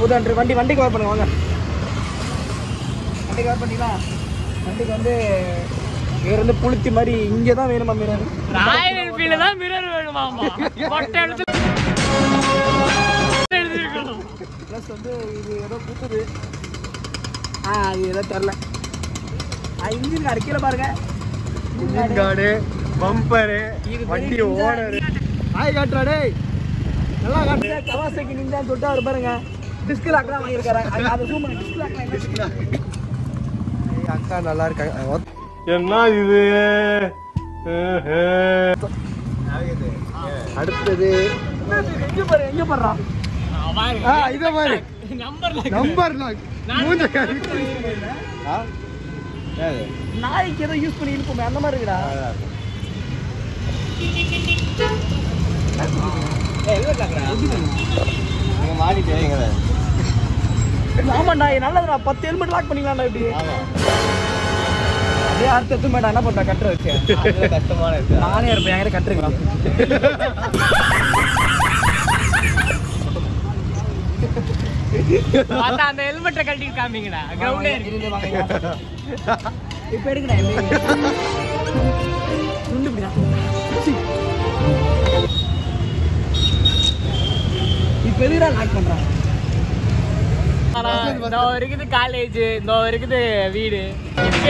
புது அன்று வண்டி வண்டி கவர் பண்ணுங்க வாங்க வண்டி கவர் பண்ணிங்களா வண்டிக்கு வந்து இங்க இருந்து புளுத்தி மாதிரி இங்கே தான் வேணுமா மிரர் ராயல் என்ஃபீல்டு தான் மிரர் வேணுமாமா மொட்டை இடத்துல எழுதிருக்கணும் ப்ளஸ் வந்து இது ஏதோ குத்துது ஆ அது ஏதோ தெரில ஆ இன்ஜின் கார்டு கீழே பாருங்க கார்டு பம்பரு இது வண்டி பெரிய ninja. ஓனர் ஆய் காட்டுறா டேய் நல்லா காட்டு கவாசைக்கு நிஞ்சான்னு சொல்லிட்டு அவர் பாருங்க டிஸ்க் லாக் தான் வாங்கியிருக்காரு அது- அதை zoom பண்ணி டிஸ்க் லாக் ஏய், அக்கா நல்லா இருக்காங்க என்ன இது அடுத்தது எங்க பாரு எங்க பாடுறான் ஆ இத மாதிரி நம்பர்ல நம்பர் மூஞ்ச காரி ஆ ஏது நாய்க்கு ஏதோ யூஸ் பண்ணி இருப்போமே அந்த மாதிரி இருக்குடா நீங்க மாட்டிட்டீங்களே ஆமாண்டா இது நல்லதுடா பத்து ஹெல்மெட் லாக் பண்ணிக்கலாம்டா இப்படி ஆமா அதே அடுத்த எத்து மேடா என்ன பண்றா கட்டுற வச்சு அதுல கஷ்டமான இருக்கு நானே இருப்பேன் என்கிட்ட கட்டுறீங்களா பார்த்தா அந்த ஹெல்மெட்டை கட்டிட்டு காமிங்கடா கிரவுண்டே இருந்து வாங்க இப்போ எடுக்கடா துண்டு இப்படிடா இப்போ எதுக்குடா லாக் பண்றான் இந்த இருக்குது காலேஜ் இந்த இருக்குது வீடு இதுக்கு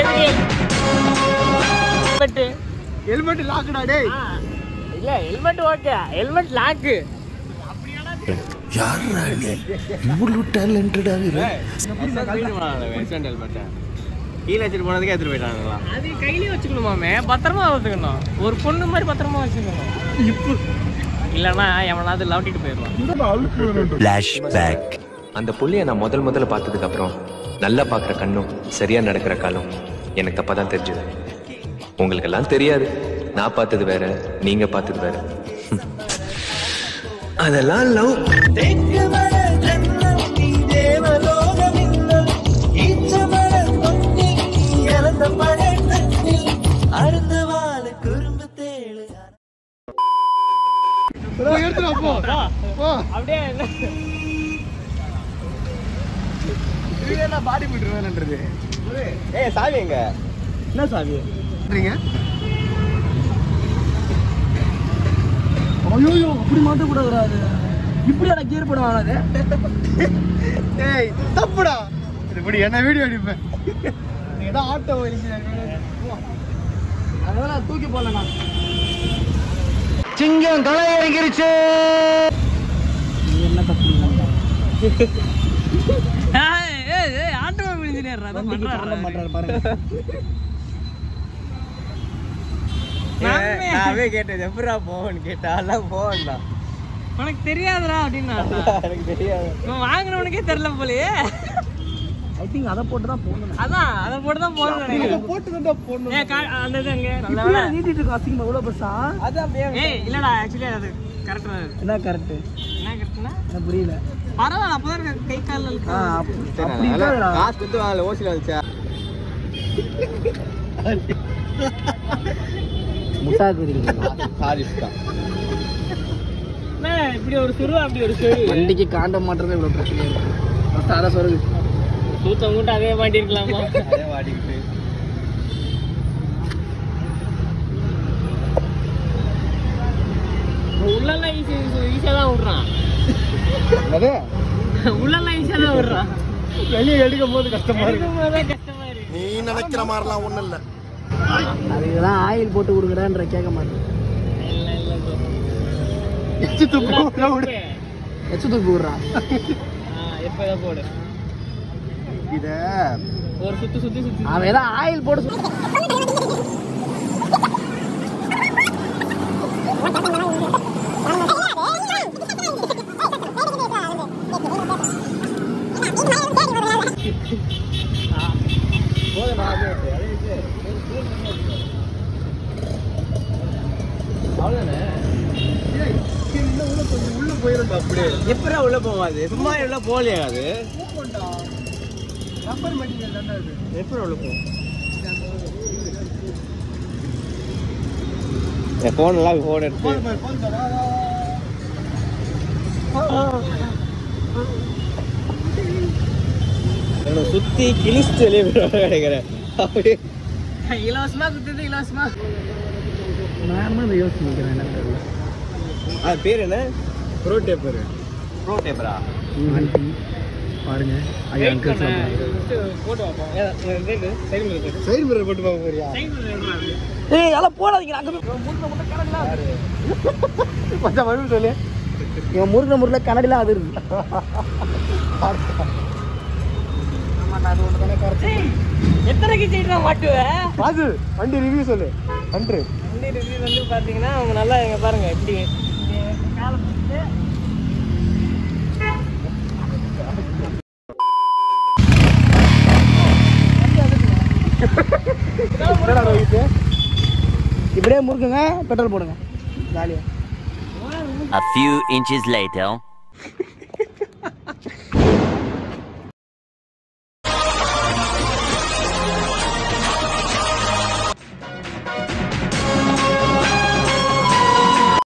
எதுக்கு ஹெல்மெட் ஹெல்மெட் லாக்குடா டேய் இல்ல ஹெல்மெட் ஓகே ஹெல்மெட் லாக்கு கீழே வச்சுட்டு போனதுக்கு எடுத்துட்டு போயிட்டாங்களா அது கையிலே வச்சுக்கணுமாமே பத்திரமா வச்சுக்கணும் ஒரு பொண்ணு மாதிரி பத்திரமா வச்சுக்கணும் இல்லைன்னா எவனாவது லவட்டிட்டு போயிடுவான் ஃப்ளாஷ்பேக் அந்த புள்ளைய நான் முதல் முதல்ல பார்த்ததுக்கு அப்புறம் நல்லா பார்க்குற கண்ணும் சரியா நடக்கிற காலும் எனக்கு தப்பா தான் தெரிஞ்சது உங்களுக்கெல்லாம் தெரியாது நான் பார்த்தது வேற நீங்க பார்த்தது வேற அதெல்லாம் லவ் எடுத்துட்டு போ போ அப்படியே இது என்ன பாடி பில்டர் வேணுன்றது ஏய் சாவி எங்க என்ன சாவி பண்றீங்க ஐயோ அப்படி மாட்டக்கூடாதுடா அது இப்படி எனக்கு கியர் பண்ணுவாங்க அது ஏய் தப்புடா இது இப்படி என்ன வீடியோ எடுப்பேன் நீ ஏதோ ஆட்டோ வலிக்கிறாங்க அதெல்லாம் தூக்கி போடல நான் சிங்கம் களை இறங்கிருச்சு என்ன தப்பு ஆட்டோமொபைல் இன்ஜினியர் அதான் வண்டிக்கு பண்றாரு காரணம் பண்றாரு பாருங்க நானுமே- நானே கேட்டேன் எப்படா போவன்னு கேட்டா எல்லாம் போவண்டா உனக்கு தெரியாதுடா அப்படின்னு எனக்கு தெரியாது இவன் வாங்குறவனுக்கே தெரியல போலயே ஐ திங்க் அதை போட்டு தான் போடணும் அதான் அதை போட்டு தான் போகணும் நினைக்கிறேன் போட்டு தான் போடணும் ஏன் கா- அந்த இது அங்க நல்ல இப்படியே வேலை. நீட்டிட்டு இருக்கோம் அசிங்கமா இவ்வளோ பெருசா அது அப்படியே ஏய் இல்லடா ஆக்சுவலி அது கரெக்டா என்ன கரெக்ட் என்ன கரெக்ட்னா எனக்கு புரியல பரவாயில்ல அப்பதான் கை காலில் இருக்கு ஆ அப்படி அப்படி இருக்காதுடா காசு கொடுத்து வாங்கல ஓசில வந்துச்சா முட்டா தெரியுங்களா சாரிஸ்கா என்ன, இப்படி ஒரு சுரு அப்படி ஒரு சுரு வண்டிக்கு காண்ட மாட்டுறது இவ்வளோ பிரச்சனை இருக்கு ஃபஸ்ட்டு அதை சொல்லுது சூத்தம் கூட்ட அதே மாட்டி இருக்கலாமா அதே வாடிக்கிட்டு உள்ளெல்லாம் ஈஸி ஈஸியா தான் விடுறான் அது உள்ளெல்லாம் ஈஸியா தான் விடுறான் வெளியே எடுக்கும் போது கஷ்டமா இருக்கு எடுக்கும்போது தான் கஷ்டமா இருக்கு நீ நினைக்கிற மாதிரிலாம் ஒண்ணும் இல்ல அது இதெல்லாம் ஆயில் போட்டு கொடுக்குறேன்ற கேட்க மாட்டேன் இல்ல இல்ல bro. எச்சு துப்பு விடு எச்சு தூக்கி விட்றான் ஆ, எப்ப இதை போடு இத ஒரு சுத்து சுத்தி சுத்தி அவன் ஏதாவது ஆயில் போட்டு சு- உள்ள போயிருந்தா அப்படியே எப்படா உள்ள போகாது சும்மா உள்ள போகலையா அது ரப்பர் மெட்டீரியல் தானே அது எப்படி உள்ள போகும் என் ஃபோன் எல்லாம் ஃபோன் எடுத்து என்னை சுத்தி கிழிச்சு வெளியே போயிடுவாங்க நினைக்கிறேன் அப்படியே இலவசமா குத்துது இலவசமா நானும் இந்த யோசிச்சு நிற்கிறேன் என்ன தெரியல அது பேர் என்ன ப்ரோ டேப்பர் ப்ரோ டேப்பரா ஆண்டி பாருங்க ஐயா அங்கிள் சொல்றாங்க போட்டு வைப்போம் சைடு மிரர் சைடு மிரர் போட்டு பார்க்க போறியா ஏய் அதெல்லாம் போடாதீங்க அங்க போய் முறுக்க முட்டை கணக்குலாம் மச்சான் மறுபடியும் சொல்லு இவன் முறுக்க முறுக்க கண்ணாடிலாம் அது இருக்கு எத்தனைக்கு சைடு மாட்டுவேன் பாது வண்டி ரிவ்யூ சொல்லு அன்று வண்டி ரிவ்யூ வந்து பார்த்தீங்கன்னா அவங்க நல்லா இங்க பாருங்க இப்படி காலை பிடிச்சிட்டு இப்படியே முறுக்குங்க பெட்ரோல் போடுங்க ஜாலியா A few inches later.